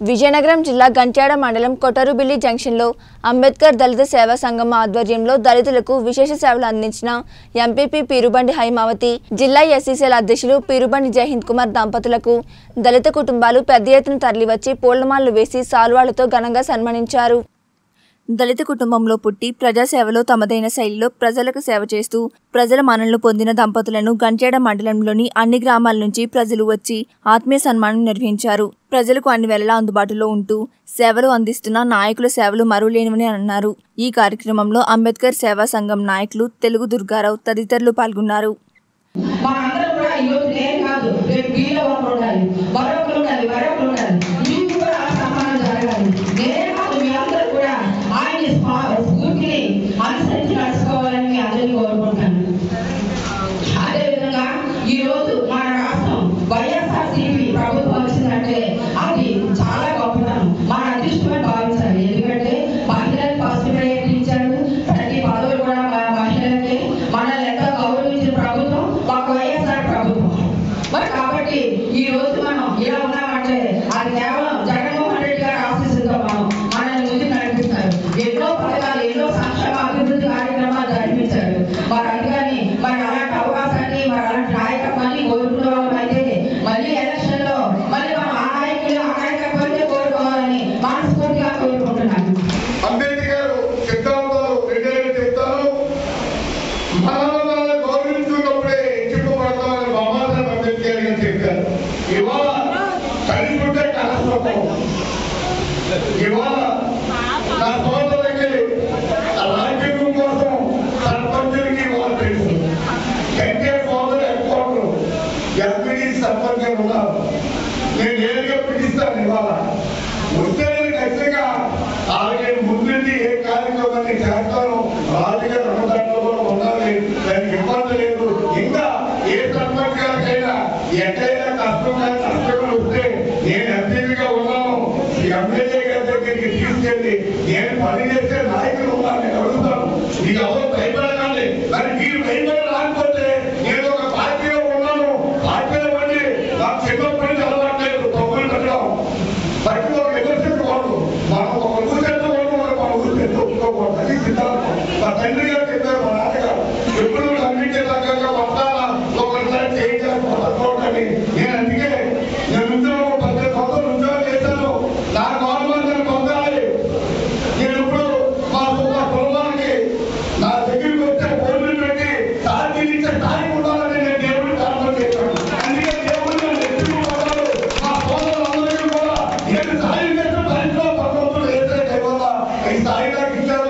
విజయనగరం జిల్లా గంట్యాడ మండలం కొటరుబిల్లి జంక్షన్లో అంబేద్కర్ దళిత సేవా సంఘం ఆధ్వర్యంలో దళితులకు విశేష సేవలు అందించిన ఎంపీపీ పీరుబండి హైమావతి జిల్లా ఎస్సీసీల అధ్యక్షులు పీరుబండి జయహింద్ కుమార్ దంపతులకు దళిత కుటుంబాలు పెద్ద ఎత్తున తరలివచ్చి పూలమాలలు వేసి సాల్వాలతో ఘనంగా సన్మానించారు దళిత కుటుంబంలో పుట్టి ప్రజాసేవలో తమదైన శైలిలో ప్రజలకు సేవ చేస్తూ ప్రజల మన్ననలు పొందిన దంపతులను గంట్యాడ మండలంలోని అన్ని గ్రామాల నుంచి ప్రజలు వచ్చి ఆత్మీయ సన్మానం నిర్వహించారు ప్రజలకు అన్ని వేళలా అందుబాటులో ఉంటూ సేవలు అందిస్తున్న నాయకుల సేవలు మరువలేనివని అన్నారు ఈ కార్యక్రమంలో అంబేద్కర్ సేవా సంఘం నాయకులు తెలుగు దుర్గారావు తదితరులు పాల్గొన్నారు మనందరం కూడా ఈరోజు నేను కాదు రేపు వీళ్ళ ఒకరు ఉండాలి మరొకరు ఉండాలి మరొకరు ఉండాలి మీకు కూడా ఆ సన్మానం జరగాలి నేనే కాదు మీ అందరూ కూడా ఆయన స్ఫా- స్ఫూర్తిని అనుసరించి నడుచుకోవాలని మీ అందరినీ కోరుకుంటాను అదేవిధంగా ఈ రోజు మన రాష్ట్రం వైఎస్ఆర్ సిపి ప్రభుత్వం వచ్చిందంటే అది చాలా గొప్పతనం మన అదృష్టమని భావించాలి ఎందుకంటే మహిళలకు ఫస్ట్ ప్రయారిటీ ఇచ్చాడు ప్రతి పదవులు కూడా మన మహిళలకి మనల్ని ఎంతో గౌరవించిన ప్రభుత్వం ఒక వైఎస్ఆర్ ప్రభుత్వం మరి కాబట్టి ఈ రోజు మనం ఇలా ఉన్నామంటే అది కేవలం జగన్మోహన్ రెడ్డి గారి ఆశీస్సులతో మనం మనల్ని ముందుకు నడిపిస్తారు ఎన్నో పథకాలు ఎన్నో సంక్షేమ అభివృద్ధి కార్యక్రమాలు జరిపించారు మరి అందుకని మరి అలాంటి అవకాశాన్ని మరి అలాంటి నాయకత్వాన్ని కోరుకునే వాళ్ళం అయితే మళ్ళీ ఎలక్షన్ లో మళ్ళీ మనం ఆ నాయకులు ఆ నాయకత్వాన్ని కోరుకోవాలని మనస్ఫూర్తిగా కోరుకుంటున్నాను అంబేద్కర్ సిద్ధాంతాలు రెండేళ్ళు చెప్తాను మనల్ని గౌరవించుకున్నప్పుడే చిక్కుపడతామని బాబాసాహెబ్ అంబేద్కర్ గారు చెప్పారు ఇవాళ కలిసుంటే కలసత్వం ఇవాళ నా సోదరులకి రాజ్యాంగం కోసం సర్పంచులకి వాళ్ళు తెలుసు ఎంకే సోదరు ఎక్కువ ఎంపీడీ సర్పంచ్ ఉన్నారు నేను నేరుగా పిలిస్తాను ఇవాళ వస్తే ఖచ్చితంగా అలాగే ముందుండి ఏ కార్యక్రమాన్ని చేస్తాను రాజుగా రుణదాంట్లో కూడా ఉండాలి దానికి ఇబ్బంది లేదు ఇంకా ఏ సర్పంచ్ గారికైనా ఎక్కడైనా కష్టం కానీ నష్టం వస్తే నేను ఎంపీగా ఉన్నాను ఈ ఎమ్మెల్యే గారి దగ్గరికి తీసుకెళ్ళి నేను పని చేసే నాయకులు ఉన్నారు నేను అడుగుతాను మీకు ఎవరు భయపడకండి మరి మీరు భయపడి రాకపోతే నేను ఒక పార్టీలో ఉన్నాను పార్టీలో ఉండి నాకు చిన్నప్పటి నుంచి అలవాట్లేదు తొమ్మిది పెట్టడం బయట ఒక విమర్శించకూడదు మనం ఒక ఊసెత్తకూడదు మనం మన ఊసెత్తు ఒప్పుకోకూడదు అది సిద్ధాంతం మా తండ్రి గారు చెప్పారు మా నాన్నగారు ఎప్పుడు అన్నింటి రకంగా వస్తానా ఒకరిసారి చేయించాలి అనుకోవటని నేను అందుకే నేను ఉద్యోగం ఒక పద్దెనిమిది సంవత్సరాలు ఉద్యోగం చేశాను నా గవర్నమెంట్ పొందాలి నేను ఇప్పుడు మా మా కుటుంబానికి నా దగ్గరికి వచ్చే ఫోన్లు పెట్టి సాధ్యం ఇచ్చే స్థాయి ఉండాలని నేను దేవుడిని ప్రార్థన చేశాను అందుకే దేవుడు నన్ను ఎత్తుకుపోతాడు మా సోదరులందరికీ కూడా నేను సాయం చేసిన పరిస్థితిలో భగవంతుడు ఏదైతే వల్ల ఈ స్థాయి నాకు ఇచ్చారు